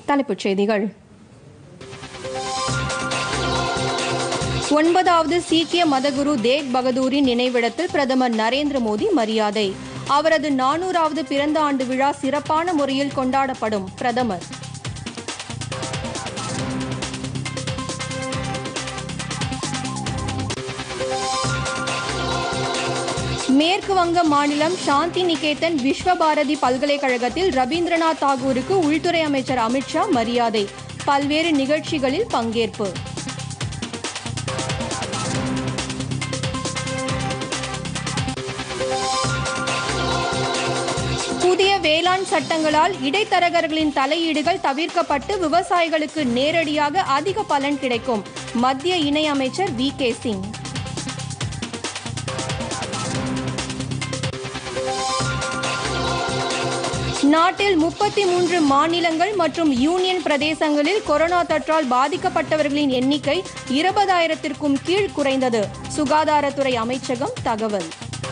தலைப்புச் செய்திகள் ஒன்பதாவது சீக்கிய மதகுரு தேக் பகதூரின் நினைவிடத்தில் பிரதமர் நரேந்திர மோடி மரியாதை அவரது நானூறாவது பிறந்த ஆண்டு விழா சிறப்பான முறையில் கொண்டாடப்படும் பிரதமர் மேற்கு வங்க மாநிலம் சாந்தி நிகேதன் விஸ்வபாரதி பல்கலைக்கழகத்தில் ரவீந்திரநாத் தாகூருக்கு உள்துறை அமைச்சர் அமித்ஷா மரியாதை பல்வேறு நிகழ்ச்சிகளில் பங்கேற்பு புதிய வேளாண் சட்டங்களால் இடைத்தரகர்களின் தலையீடுகள் தவிர்க்கப்பட்டு விவசாயிகளுக்கு நேரடியாக அதிக பலன் கிடைக்கும் மத்திய இணையமைச்சர் வி கே சிங் நாட்டில் முப்பத்தி மூன்று மாநிலங்கள் மற்றும் யூனியன் பிரதேசங்களில் கொரோனா தொற்றால் பாதிக்கப்பட்டவர்களின் எண்ணிக்கை இருபதாயிரத்திற்கும் கீழ் குறைந்தது சுகாதாரத்துறை அமைச்சகம் தகவல்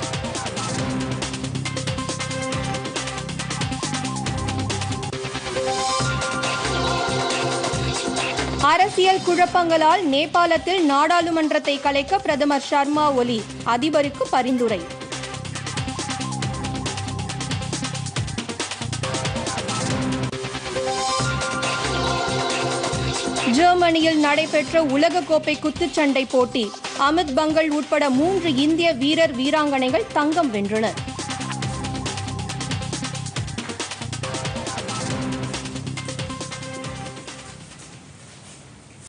அரசியல் குழப்பங்களால் நேபாளத்தில் நாடாளுமன்றத்தை கலைக்க பிரதமர் சர்மா ஒலி அதிபருக்கு பரிந்துரை ஜெர்மனியில் நடைபெற்ற உலகக்கோப்பை குத்துச்சண்டை போட்டி அமித் பங்கல் உட்பட மூன்று இந்திய வீரர் வீராங்கனைகள் தங்கம் வென்றனர்